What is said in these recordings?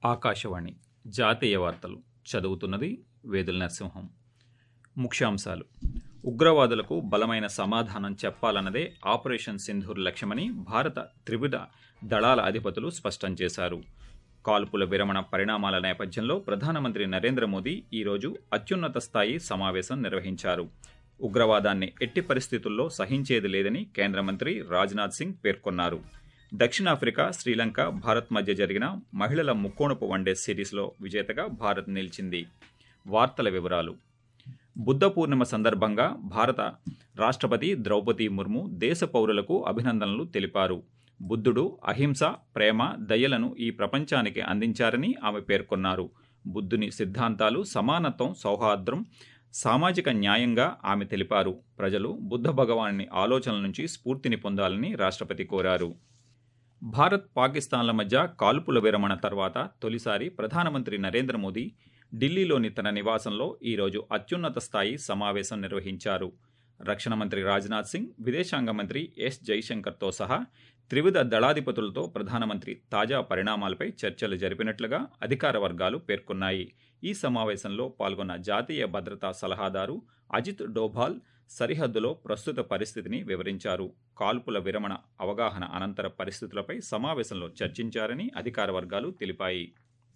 ఆకాశవాణి జాతీయ వార్తలు చదువుతున్నది వేదుల నరసింహం ముఖ్యాంశాలు ఉగ్రవాదులకు బలమైన సమాధానం చెప్పాలన్నదే ఆపరేషన్ సింధూర్ లక్ష్యమని భారత త్రివిధ దళాల అధిపతులు స్పష్టం చేశారు కాల్పుల విరమణ పరిణామాల నేపథ్యంలో ప్రధానమంత్రి నరేంద్ర మోదీ ఈరోజు అత్యున్నత స్థాయి సమావేశం నిర్వహించారు ఉగ్రవాదాన్ని ఎట్టి పరిస్థితుల్లో సహించేది లేదని కేంద్ర మంత్రి రాజ్నాథ్ సింగ్ పేర్కొన్నారు దక్షిణాఫ్రికా శ్రీలంక భారత్ మధ్య జరిగిన మహిళల ముక్కోణపు వన్డే సిరీస్లో విజేతగా భారత్ నిలిచింది వార్తల వివరాలు బుద్ధ పూర్ణిమ సందర్భంగా భారత రాష్ట్రపతి ద్రౌపది ముర్ము దేశ పౌరులకు అభినందనలు తెలిపారు బుద్ధుడు అహింస ప్రేమ దయలను ఈ ప్రపంచానికి అందించారని ఆమె పేర్కొన్నారు బుద్ధుని సిద్ధాంతాలు సమానత్వం సౌహార్ద్రం సామాజిక న్యాయంగా ఆమె తెలిపారు ప్రజలు బుద్ధ భగవాన్ని ఆలోచనల నుంచి స్ఫూర్తిని పొందాలని రాష్ట్రపతి కోరారు భారత్ పాకిస్తాన్ల మధ్య కాల్పుల విరమణ తర్వాత తొలిసారి ప్రధానమంత్రి నరేంద్ర మోదీ ఢిల్లీలోని తన నివాసంలో ఈరోజు అత్యున్నత స్థాయి సమావేశం నిర్వహించారు రక్షణ మంత్రి రాజ్నాథ్ సింగ్ విదేశాంగ మంత్రి ఎస్ జైశంకర్తో సహా త్రివిధ దళాధిపతులతో ప్రధానమంత్రి తాజా పరిణామాలపై చర్చలు జరిపినట్లుగా అధికార వర్గాలు పేర్కొన్నాయి ఈ సమావేశంలో పాల్గొన్న జాతీయ భద్రతా సలహాదారు అజిత్ డోభాల్ సరిహద్దులో ప్రస్తుత పరిస్థితిని వివరించారు కాల్పుల విరమణ అవగాహన అనంతర పరిస్థితులపై సమావేశంలో చర్చించారని అధికార వర్గాలు తెలిపాయి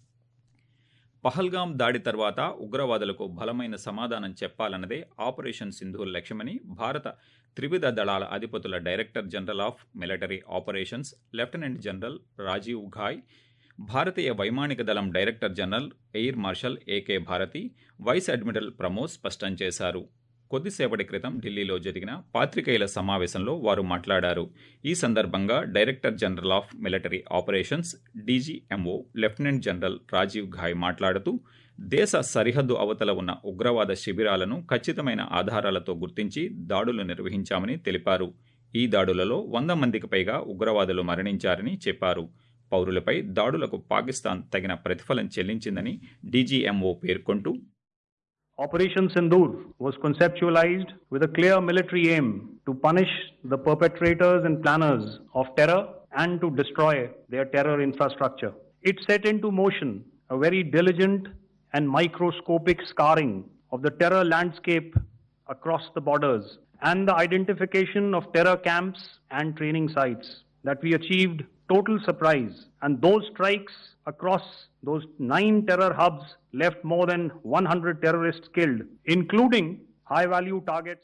పహల్గాం దాడి తర్వాత ఉగ్రవాదులకు బలమైన సమాధానం చెప్పాలన్నదే ఆపరేషన్ సింధూర్ లక్ష్యమని భారత త్రివిధ దళాల అధిపతుల director general of military operations lieutenant general Rajiv Ghai భారతీయ వైమానిక దళం director general air marshal AK Bharti vice admiral Pramod స్పష్టం చేశారు కొద్దిసేపటి క్రితం ఢిల్లీలో జరిగిన పాత్రికేయుల సమావేశంలో వారు మాట్లాడారు ఈ సందర్భంగా director general of military operations DGMO lieutenant general Rajiv Ghai మాట్లాడుతూ దేశ సరిహద్దు అవతల ఉన్న ఉగ్రవాద శిబిరాలను ఖచ్చితమైన ఆధారాలతో గుర్తించి దాడులు నిర్వహించామని తెలిపారు ఈ దాడులలో వంద మందికి పైగా ఉగ్రవాదులు మరణించారని చెప్పారు పౌరులపై దాడులకు పాకిస్తాన్ తగిన ప్రతిఫలం చెల్లించిందని డీజీఎంఓ పేర్కొంటూ Operation Sindoor was conceptualized with a clear military aim to punish the perpetrators and planners of terror and to destroy their terror infrastructure. It set into motion a very diligent and microscopic scarring of the terror landscape across the borders and the identification of terror camps and training sites that we achieved total surprise. And those strikes across those nine terror hubs left more than 100 terrorists killed, including high value targets.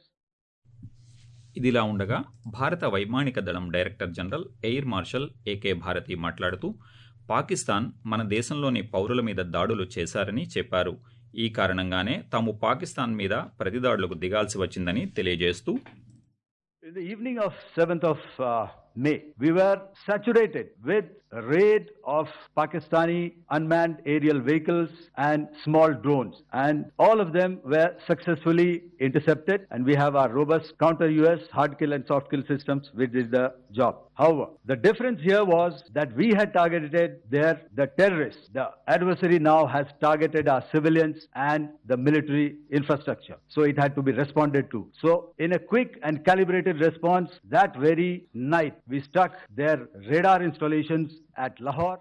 ఇదిలా ఉండగా భారత వైమానిక దళం director general air marshal AK Bharti మాట్లాడుతూ పాకిస్తాన్ మన దేశంలోని పౌరుల మీద దాడులు చేశారని చెప్పారు ఈ కారణంగానే తాము పాకిస్తాన్ మీద ప్రతిదాడులకు దిగాల్సి వచ్చిందని తెలియజేస్తూ In the evening of 7th of uh, May, we were saturated with a raid of Pakistani unmanned aerial vehicles and small drones. And all of them were successfully intercepted. And we have our robust counter US hard kill and soft kill systems, which did the job. However, the difference here was that we had targeted their the terrorists. The adversary now has targeted our civilians and the military infrastructure. So it had to be responded to. So in a quick and calibrated response, that very night we struck their radar installations at Lahore.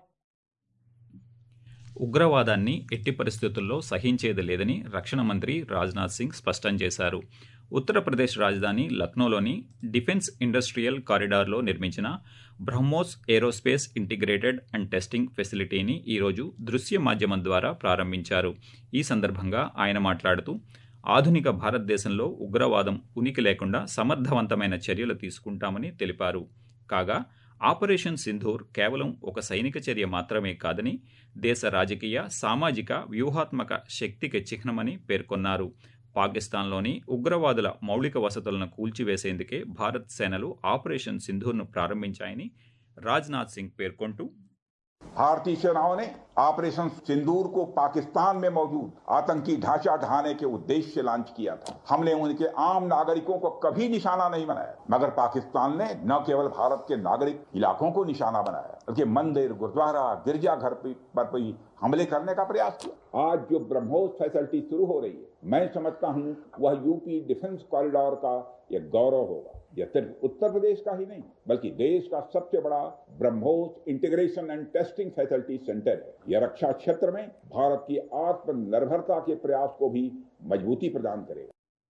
ఉగ్రవాదాన్ని ఎట్టి పరిస్థితుల్లో సహించేది లేదని రక్షణ మంత్రి రాజ్నాథ్ సింగ్ స్పష్టం చేశారు ఉత్తరప్రదేశ్ రాజధాని లక్నోలోని డిఫెన్స్ ఇండస్ట్రియల్ కారిడార్లో నిర్మించిన BrahMos aerospace integrated and testing ఫెసిలిటీని ఈరోజు దృశ్య మాధ్యమం ద్వారా ప్రారంభించారు ఈ సందర్భంగా ఆయన మాట్లాడుతూ ఆధునిక భారతదేశంలో ఉగ్రవాదం ఉనికి లేకుండా సమర్థవంతమైన చర్యలు తీసుకుంటామని తెలిపారు కాగా ఆపరేషన్ సింధూర్ కేవలం ఒక సైనిక చర్య మాత్రమే కాదని దేశ రాజకీయ సామాజిక వ్యూహాత్మక శక్తికి చిహ్నమని పేర్కొన్నారు పాకిస్తాన్లోని ఉగ్రవాదుల మౌలిక వసతులను కూల్చివేసేందుకే భారత్ సేనలు ఆపరేషన్ సింధూర్ను ప్రారంభించాయని రాజ్నాథ్ సింగ్ పేర్కొంటూ भारतीय सेनाओं ने ऑपरेशन सिंदूर को पाकिस्तान में मौजूद आतंकी ढांचा ढहाने के उद्देश्य से लॉन्च किया था हमने उनके आम नागरिकों को कभी निशाना नहीं बनाया मगर पाकिस्तान ने न केवल भारत के नागरिक इलाकों को निशाना बनाया बल्कि मंदिर गुरुद्वारा गिरजाघर पर भी हमले करने का प्रयास किया आज जो ब्रह्मोस फैसिलिटी शुरू हो रही है मैं समझता हूं वह यूपी डिफेंस कॉरिडोर का एक गौरव होगा यह सिर्फ उत्तर प्रदेश का ही नहीं बल्कि देश का सबसे बड़ा BrahMos integration and testing facility centre है यह रक्षा क्षेत्र में भारत की आत्मनिर्भरता के प्रयास को भी मजबूती प्रदान करेगा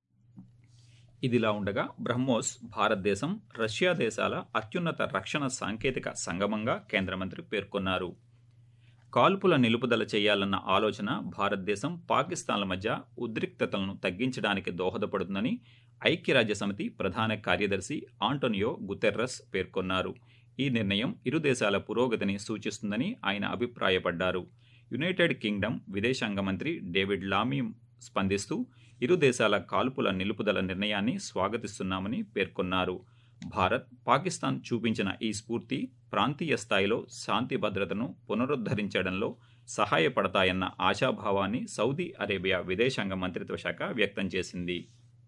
ఇదిలా ఉండగా బ్రహ్మోస్ భారతదేశం రష్యా దేశాల అత్యున్నత రక్షణ సాంకేతిక సంగమంగా కేంద్ర మంత్రి పేర్కొన్నారు కాల్పుల నిలుపుదల చేయాలన్న ఆలోచన భారతదేశం పాకిస్తాన్ల మధ్య ఉద్రిక్తతలను తగ్గించడానికి దోహదపడుతుందని ఐక్యరాజ్య సమితి ప్రధాన కార్యదర్శి ఆంటోనియో గుతెర్రస్ పేర్కొన్నారు ఈ నిర్ణయం ఇరు దేశాల పురోగతిని సూచిస్తుందని ఆయన అభిప్రాయపడ్డారు యునైటెడ్ కింగ్డమ్ విదేశాంగ మంత్రి డేవిడ్ లామీ స్పందిస్తూ ఇరు దేశాల కాల్పుల నిలుపుదల నిర్ణయాన్ని స్వాగతిస్తున్నామని పేర్కొన్నారు భారత్ పాకిస్తాన్ చూపించిన ఈ స్ఫూర్తి ప్రాంతీయ స్థాయిలో శాంతి భద్రతను పునరుద్ధరించడంలో సహాయపడతాయన్న ఆశాభావాన్ని సౌదీ అరేబియా విదేశాంగ మంత్రిత్వ శాఖ వ్యక్తం చేసింది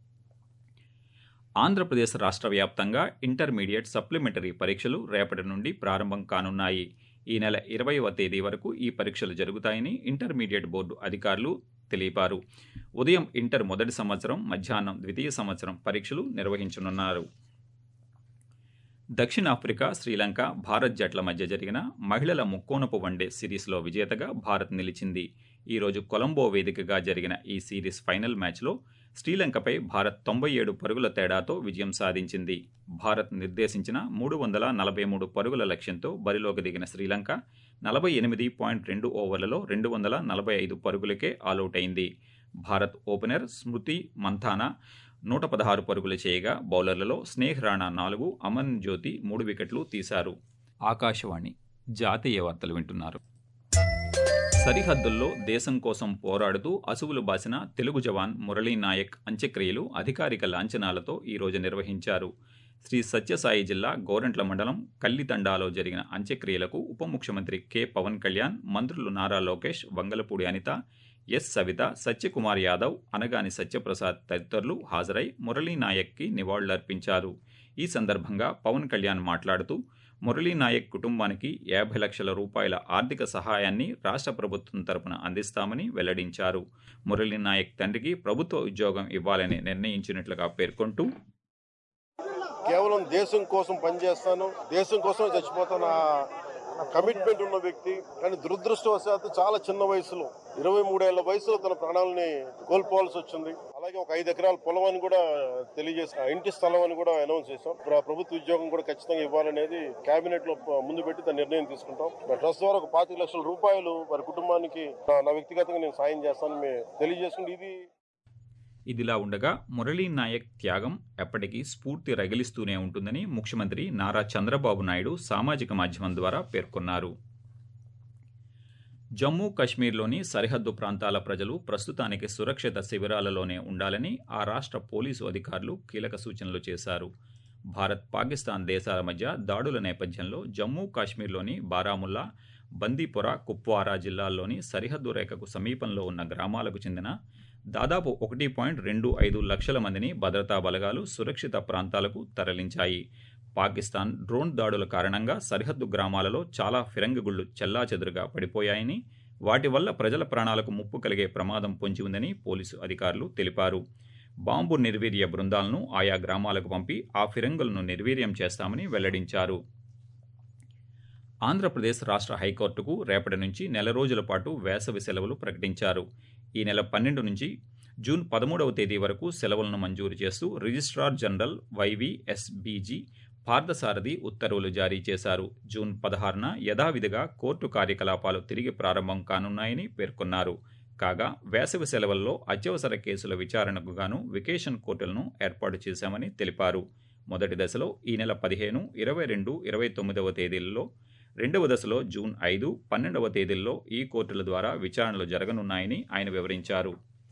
ఆంధ్రప్రదేశ్ రాష్ట్ర వ్యాప్తంగా ఇంటర్మీడియట్ సప్లిమెంటరీ పరీక్షలు రేపటి నుండి ప్రారంభం కానున్నాయి ఈ నెల ఇరవైవ తేదీ వరకు ఈ పరీక్షలు జరుగుతాయని ఇంటర్మీడియట్ బోర్డు అధికారులు తెలిపారు ఉదయం ఇంటర్ మొదటి సంవత్సరం మధ్యాహ్నం ద్వితీయ సంవత్సరం పరీక్షలు నిర్వహించనున్నారు దక్షిణాఫ్రికా శ్రీలంక భారత్ జట్ల మధ్య జరిగిన మహిళల ముక్కోనపు వన్డే సిరీస్లో విజేతగా భారత్ నిలిచింది ఈరోజు కొలంబో వేదికగా జరిగిన ఈ సిరీస్ ఫైనల్ మ్యాచ్లో శ్రీలంకపై భారత్ తొంభై ఏడు పరుగుల తేడాతో విజయం సాధించింది భారత్ నిర్దేశించిన మూడు వందల నలభై మూడు పరుగుల లక్ష్యంతో బరిలోకి దిగిన శ్రీలంక నలభై ఎనిమిది పాయింట్ రెండు ఓవర్లలో రెండు వందల నలభై ఐదు పరుగులకే ఆలౌట్ అయింది భారత్ ఓపెనర్ స్మృతి మంథానా నూట పదహారు పరుగులు చేయగా బౌలర్లలో స్నేహ్ రాణా నాలుగు అమన్ జ్యోతి మూడు వికెట్లు తీశారు ఆకాశవాణి జాతీయ వార్తలు వింటున్నారు సరిహద్దుల్లో దేశం కోసం పోరాడుతూ అసువులు బాసిన తెలుగు జవాన్ మురళీ నాయక్ అంత్యక్రియలు అధికారిక లాంఛనాలతో ఈరోజు నిర్వహించారు శ్రీ సత్యసాయి జిల్లా గోరంట్ల మండలం కల్లితండాలో జరిగిన అంత్యక్రియలకు ఉప ముఖ్యమంత్రి కె పవన్ కళ్యాణ్ మంత్రులు నారా లోకేష్ వంగలపూడి అనిత ఎస్ సవిత సత్యకుమార్ యాదవ్ అనగాని సత్యప్రసాద్ తదితరులు హాజరై మురళీ నాయక్కి నివాళులర్పించారు ఈ సందర్భంగా పవన్ కళ్యాణ్ మాట్లాడుతూ మురళీ నాయక్ కుటుంబానికి యాభై లక్షల రూపాయల ఆర్థిక సహాయాన్ని రాష్ట్ర ప్రభుత్వం తరపున అందిస్తామని వెల్లడించారు మురళీ నాయక్ తండ్రికి ప్రభుత్వ ఉద్యోగం ఇవ్వాలని నిర్ణయించినట్లుగా పేర్కొంటూ కేవలం దేశం కోసం పనిచేస్తాను దేశం కోసం చచ్చిపోతాను కమిట్మెంట్ ఉన్న వ్యక్తి కానీ దురదృష్టవశాత్తు చాలా చిన్న వయసులో ఇరవై మూడేళ్ల వయసులో తన ప్రాణాలని కోల్పోవాల్సి వచ్చింది అలాగే ఒక ఐదు ఎకరాల పొలం అని కూడా తెలియజేసి ఇంటి స్థలం అని కూడా అనౌన్స్ చేశాం ప్ర- ప్రభుత్వ ఉద్యోగం కూడా ఖచ్చితంగా ఇవ్వాలనేది కేబినెట్ లో ప- ముందు పెట్టి దాని నిర్ణయం తీసుకుంటాం మరి ట్రస్ట్ ద్వారా ఒక పాతిక లక్షల రూపాయలు వారి కుటుంబానికి నా- నా వ్యక్తిగతంగా నేను సాయం చేస్తానని మేము తెలియజేసుకుంటే ఇది ఇదిలా ఉండగా మురళీ నాయక్ త్యాగం ఎప్పటికీ స్ఫూర్తి రగిలిస్తూనే ఉంటుందని ముఖ్యమంత్రి నారా చంద్రబాబు నాయుడు సామాజిక మాధ్యమం ద్వారా పేర్కొన్నారు జమ్మూ కశ్మీర్లోని సరిహద్దు ప్రాంతాల ప్రజలు ప్రస్తుతానికి సురక్షిత శిబిరాలలోనే ఉండాలని ఆ రాష్ట్ర పోలీసు అధికారులు కీలక సూచనలు చేశారు భారత్ పాకిస్తాన్ దేశాల మధ్య దాడుల నేపథ్యంలో జమ్మూ కాశ్మీర్లోని బారాముల్లా బందీపుర కుప్వారా జిల్లాల్లోని సరిహద్దు రేఖకు సమీపంలో ఉన్న గ్రామాలకు చెందిన దాదాపు ఒకటి పాయింట్ రెండు ఐదు లక్షల మందిని భద్రతా బలగాలు సురక్షిత ప్రాంతాలకు తరలించాయి పాకిస్తాన్ డ్రోన్ దాడుల కారణంగా సరిహద్దు గ్రామాలలో చాలా ఫిరంగిగుళ్లు చెల్లాచెదురుగా పడిపోయాయని వాటి వల్ల ప్రజల ప్రాణాలకు ముప్పు కలిగే ప్రమాదం పొంచి ఉందని పోలీసు అధికారులు తెలిపారు బాంబు నిర్వీర్య బృందాలను ఆయా గ్రామాలకు పంపి ఆ ఫిరంగులను నిర్వీర్యం చేస్తామని వెల్లడించారు ఆంధ్రప్రదేశ్ రాష్ట్ర హైకోర్టుకు రేపటి నుంచి నెల రోజుల పాటు వేసవి సెలవులు ప్రకటించారు ఈ నెల పన్నెండు నుంచి జూన్ పదమూడవ తేదీ వరకు సెలవులను మంజూరు చేస్తూ రిజిస్ట్రార్ జనరల్ వైవిఎస్బీజీ పార్థసారథి ఉత్తర్వులు జారీ చేశారు జూన్ పదహారున యథావిధిగా కోర్టు కార్యకలాపాలు తిరిగి ప్రారంభం కానున్నాయని పేర్కొన్నారు కాగా వేసవి సెలవుల్లో అత్యవసర కేసుల విచారణకు గాను వికేషన్ కోర్టులను ఏర్పాటు చేశామని తెలిపారు మొదటి దశలో ఈ నెల పదిహేను ఇరవై రెండు ఇరవై తొమ్మిదవ తేదీలలో రెండవ దశలో జూన్ ఐదు పన్నెండవ తేదీల్లో ఈ కోర్టుల ద్వారా విచారణలు జరగనున్నాయని ఆయన వివరించారు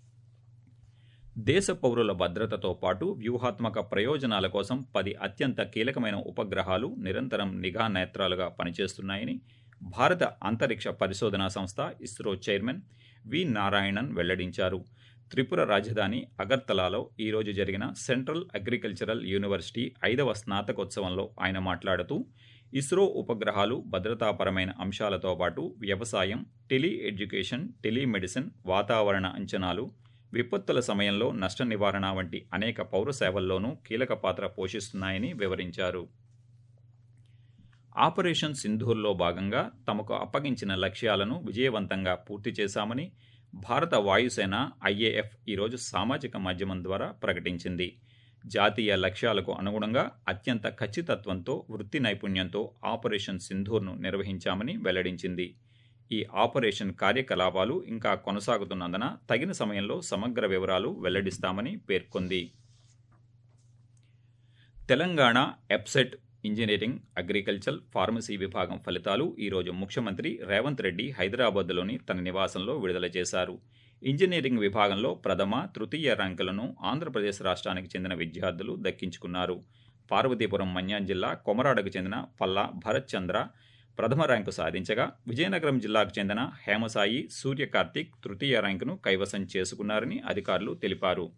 దేశ పౌరుల భద్రతతో పాటు వ్యూహాత్మక ప్రయోజనాల కోసం పది అత్యంత కీలకమైన ఉపగ్రహాలు నిరంతరం నిఘా నేత్రాలుగా పనిచేస్తున్నాయని భారత అంతరిక్ష పరిశోధనా సంస్థ ఇస్రో చైర్మన్ వి నారాయణన్ వెల్లడించారు త్రిపుర రాజధాని అగర్తలాలో ఈరోజు జరిగిన సెంట్రల్ అగ్రికల్చరల్ యూనివర్సిటీ ఐదవ స్నాతకోత్సవంలో ఆయన మాట్లాడుతూ ఇస్రో ఉపగ్రహాలు భద్రతాపరమైన అంశాలతో పాటు వ్యవసాయం టెలి ఎడ్యుకేషన్ టెలిమెడిసిన్ వాతావరణ అంచనాలు విపత్తుల సమయంలో నష్ట నివారణ వంటి అనేక పౌర సేవల్లోనూ కీలక పాత్ర పోషిస్తున్నాయని వివరించారు ఆపరేషన్ సింధూర్లో భాగంగా తమకు అప్పగించిన లక్ష్యాలను విజయవంతంగా పూర్తి చేశామని భారత వాయుసేన ఐఏఎఫ్ ఈరోజు సామాజిక మాధ్యమం ద్వారా ప్రకటించింది జాతీయ లక్ష్యాలకు అనుగుణంగా అత్యంత ఖచ్చితత్వంతో వృత్తి నైపుణ్యంతో ఆపరేషన్ సింధూర్ను నిర్వహించామని వెల్లడించింది ఈ ఆపరేషన్ కార్యకలాపాలు ఇంకా కొనసాగుతున్నందున తగిన సమయంలో సమగ్ర వివరాలు వెల్లడిస్తామని పేర్కొంది Telangana EAPCET engineering agriculture pharmacy విభాగం ఫలితాలు ఈరోజు ముఖ్యమంత్రి రేవంత్ రెడ్డి హైదరాబాద్లోని తన నివాసంలో విడుదల చేశారు ఇంజనీరింగ్ విభాగంలో ప్రథమ తృతీయ ర్యాంకులను ఆంధ్రప్రదేశ్ రాష్ట్రానికి చెందిన విద్యార్థులు దక్కించుకున్నారు పార్వతీపురం మన్యాం జిల్లా కొమరాడకు చెందిన పల్లా భరత్ చంద్ర ప్రథమ ర్యాంకు సాధించగా విజయనగరం జిల్లాకు చెందిన హేమసాయి సూర్యకార్తిక్ తృతీయ ర్యాంకును కైవసం చేసుకున్నారని అధికారులు తెలిపారు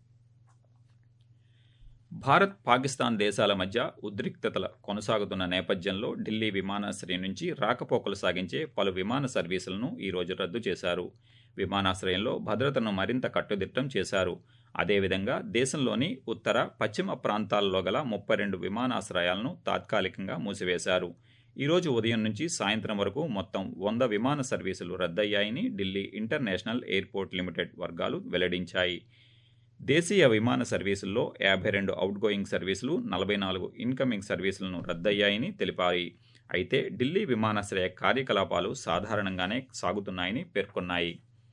భారత్ పాకిస్తాన్ దేశాల మధ్య ఉద్రిక్తతల కొనసాగుతున్న నేపథ్యంలో ఢిల్లీ విమానాశ్రయం నుంచి రాకపోకలు సాగించే పలు విమాన సర్వీసులను ఈరోజు రద్దు చేశారు విమానాశ్రయంలో భద్రతను మరింత కట్టుదిట్టం చేశారు అదేవిధంగా దేశంలోని ఉత్తర పశ్చిమ ప్రాంతాల్లో గల ముప్పై రెండు విమానాశ్రయాలను తాత్కాలికంగా మూసివేశారు ఈరోజు ఉదయం నుంచి సాయంత్రం వరకు మొత్తం వంద విమాన సర్వీసులు రద్దయ్యాయని ఢిల్లీ ఇంటర్నేషనల్ ఎయిర్పోర్ట్ లిమిటెడ్ వర్గాలు వెల్లడించాయి దేశీయ విమాన సర్వీసుల్లో యాభై రెండు అవుట్గోయింగ్ సర్వీసులు నలభై నాలుగు ఇన్కమింగ్ సర్వీసులను రద్దయ్యాయని తెలిపాయి అయితే ఢిల్లీ విమానాశ్రయ కార్యకలాపాలు సాధారణంగానే సాగుతున్నాయని పేర్కొన్నాయి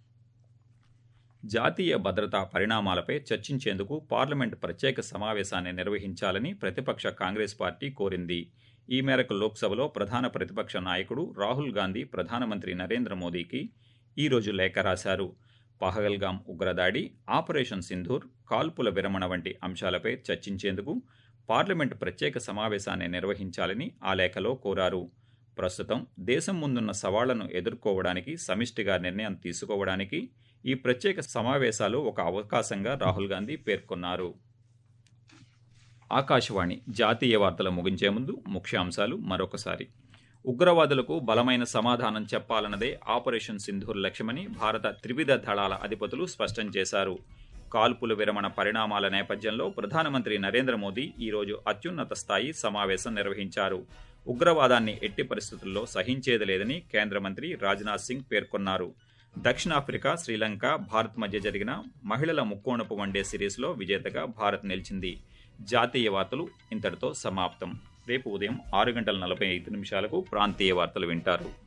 జాతీయ భద్రతా పరిణామాలపై చర్చించేందుకు పార్లమెంట్ ప్రత్యేక సమావేశాన్ని నిర్వహించాలని ప్రతిపక్ష కాంగ్రెస్ పార్టీ కోరింది ఈ మేరకు లోక్సభలో ప్రధాన ప్రతిపక్ష నాయకుడు రాహుల్ గాంధీ ప్రధానమంత్రి నరేంద్ర మోదీకి ఈరోజు లేఖ రాశారు పహల్గాం ఉగ్రదాడి ఆపరేషన్ సింధూర్ కాల్పుల విరమణ వంటి అంశాలపై చర్చించేందుకు పార్లమెంట్ ప్రత్యేక సమావేశాన్ని నిర్వహించాలని ఆ లేఖలో కోరారు ప్రస్తుతం దేశం ముందున్న సవాళ్లను ఎదుర్కోవడానికి సమిష్టిగా నిర్ణయం తీసుకోవడానికి ఈ ప్రత్యేక సమావేశాలు ఒక అవకాశంగా రాహుల్ గాంధీ పేర్కొన్నారు ఆకాశవాణి జాతీయ వార్తలు ముగించే ముందు ముఖ్యాంశాలు మరొకసారి ఉగ్రవాదులకు బలమైన సమాధానం చెప్పాలన్నదే ఆపరేషన్ సింధూర్ లక్ష్యమని భారత త్రివిధ దళాల అధిపతులు స్పష్టం చేశారు కాల్పుల విరమణ పరిణామాల నేపథ్యంలో ప్రధానమంత్రి నరేంద్ర మోదీ ఈరోజు అత్యున్నత స్థాయి సమావేశం నిర్వహించారు ఉగ్రవాదాన్ని ఎట్టి పరిస్థితుల్లో సహించేది లేదని కేంద్ర మంత్రి రాజ్నాథ్ సింగ్ పేర్కొన్నారు దక్షిణాఫ్రికా శ్రీలంక భారత్ మధ్య జరిగిన మహిళల ముక్కోణపు వన్డే సిరీస్లో విజేతగా భారత్ నిలిచింది జాతీయ వార్తలు ఇంతటితో సమాప్తం రేపు ఉదయం ఆరు గంటల నలభై ఐదు నిమిషాలకు ప్రాంతీయ వార్తలు వింటారు